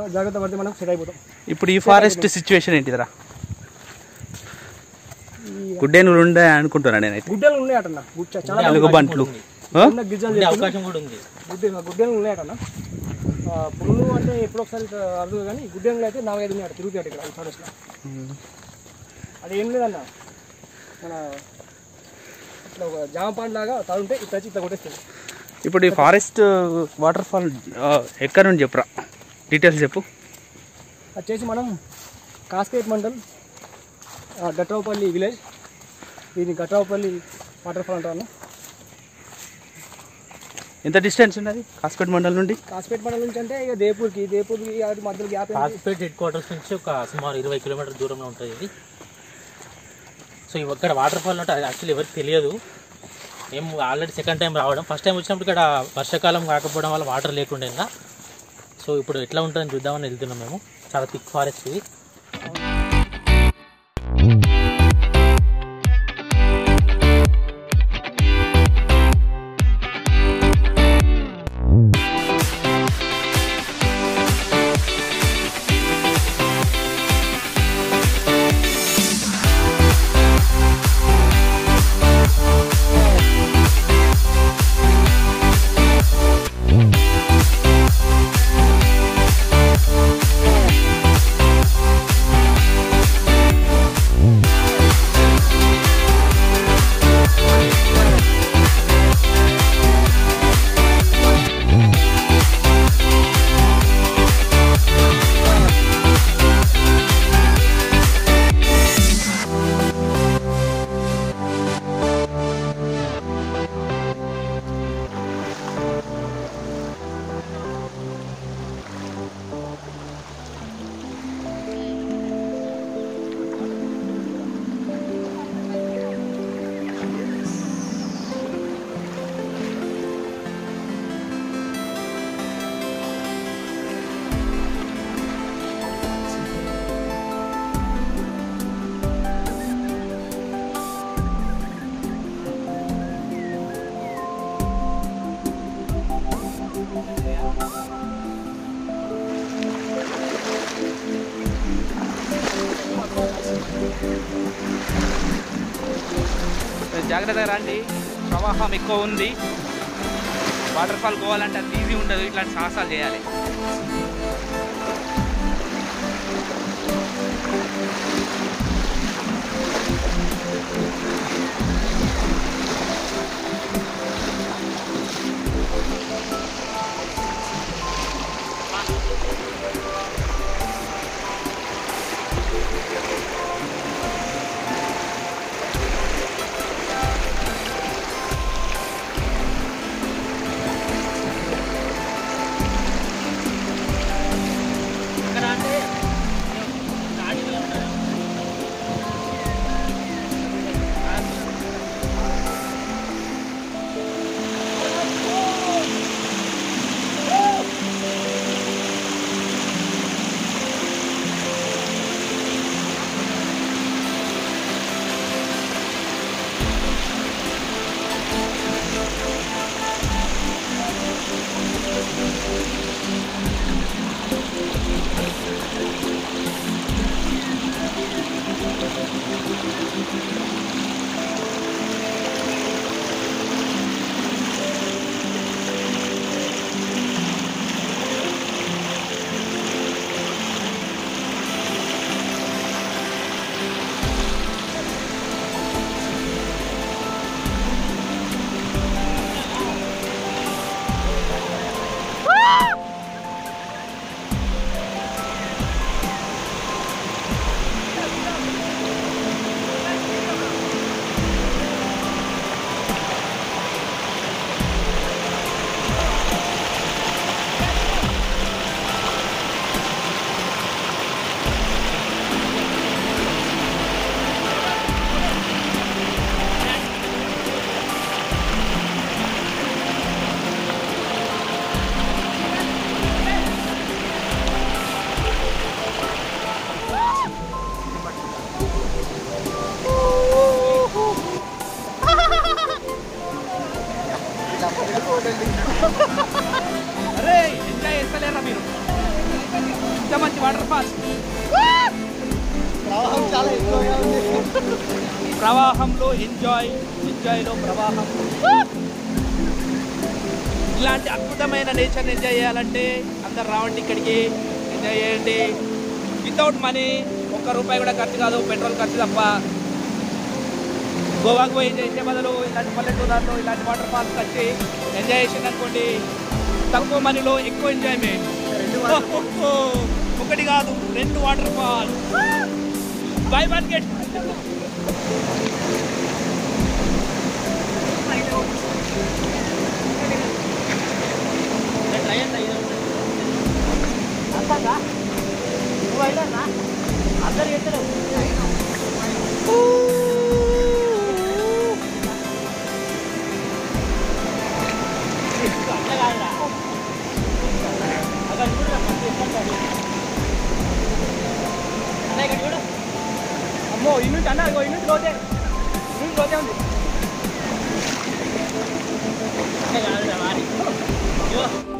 జాగ్రత్త పడితే మనం సెట్ అయిపోతాం ఇప్పుడు ఈ ఫారెస్ట్ సిచ్యువేషన్ ఏంటిదిరా గుడ్డేనుగులు ఉండే అనుకుంటున్నా నేనైతే గుడ్డలు ఉన్నాయి అటన్న గుడ్డ చాలా ఎలుగుబంట్లు ఆ? ఉన్న గిరిజనులు ఉండే చెప్తున్నారు. అవకాశం కూడా ఉంది గుడ్డే గుడ్డెలు ఉన్నాయటన్న ఆ, పుల్లు అంటే ఎప్పుడు ఒకసారి అర్థం కానీ గుడ్డెలు అయితే నాలుగైదు ఉన్నాయి తిరుగుతాయి ఇక్కడ ఈ ఫారెస్ట్లో అది ఏం లేదన్న మన ఇట్లా ఒక జామ పండు లాగా తడుంటే ఇట్లా వచ్చి ఇట్లా కొట్టేస్తుంది ఇప్పుడు ఈ ఫారెస్ట్ వాటర్ ఫాల్ ఎక్కడ నుండి చెప్పురా డీటెయిల్స్ చెప్పు వచ్చేసి మనం కాస్కేట్ మండల్ ఆ, గట్రావుపల్లి విలేజ్ దీన్ని గట్రావుపల్లి వాటర్ ఫాల్ అంటాను ఎంత డిస్టెన్స్ ఉన్నది కాస్పేట్ మండల్ నుండి కాస్పేట్ మండలం నుంచి అంటే ఇక దేపూర్కి దేపూర్కి అది మధ్యలో గ్యాప్ ఏంటి? కాస్పేట్ హెడ్ క్వార్టర్స్ నుంచి ఒక సుమారు ఇరవై కిలోమీటర్ దూరంలో ఉంటుంది ఇది సో ఇవి ఇక్కడ వాటర్ ఫాల్ అంటే యాక్చువల్లీ ఎవరికి తెలియదు మేము ఆల్రెడీ సెకండ్ టైం రావడం ఫస్ట్ టైం వచ్చినప్పుడు ఇక్కడ వర్షాకాలం కాకపోవడం వల్ల వాటర్ లేకుండే ఇంకా సో ఇప్పుడు ఎట్లా ఉంటుందని చూద్దామని వెళ్తున్నాం మేము చాలా థిక్ ఫారెస్ట్ ఇది జాగ్రత్తగా రండి ప్రవాహం ఎక్కువ ఉంది వాటర్ ఫాల్ పోవాలంటే అంత ఈజీ ఉండదు ఇట్లాంటి సాహసాలు చేయాలి అరే ఎంజాయ్ చేస్తలేరా మీరు ఇంత మంచి వాటర్ ఫాల్ ప్రవాహం చాలా ఎక్కువగా ఉంది ప్రవాహంలో ఎంజాయ్ ఎంజాయ్లో ప్రవాహం ఇలాంటి అద్భుతమైన నేచర్ని ఎంజాయ్ చేయాలంటే అందరు రావండి ఇక్కడికి ఎంజాయ్ చేయండి వితౌట్ మనీ ఒక్క రూపాయి కూడా ఖర్చు కాదు పెట్రోల్ ఖర్చు తప్ప గోవాకు పోయి చేసే బదులు ఇలాంటి పల్లెటూరులో ఇలాంటి వాటర్ ఫాల్స్ వచ్చి ఎంజాయ్ చేసింది అనుకోండి తక్కువ మనీలో ఎక్కువ ఎంజాయ్మెంట్ ఒకటి కాదు రెండు waterfall buy one get అర్థంగా నువ్వు అయినా అందరు ఎత్తలేవు అట్లా కాదురా అక్కడ చూడు రా, మంచి ఎత్తుకుంటాడు. అన్న ఇక్కడ చూడు అమ్మో ఇన్నుంచి అన్న ఇగో ఇన్నుంచి లోతే ఇన్నుంచి లోతే ఉంది అట్లా కాదురా వారి ఇగో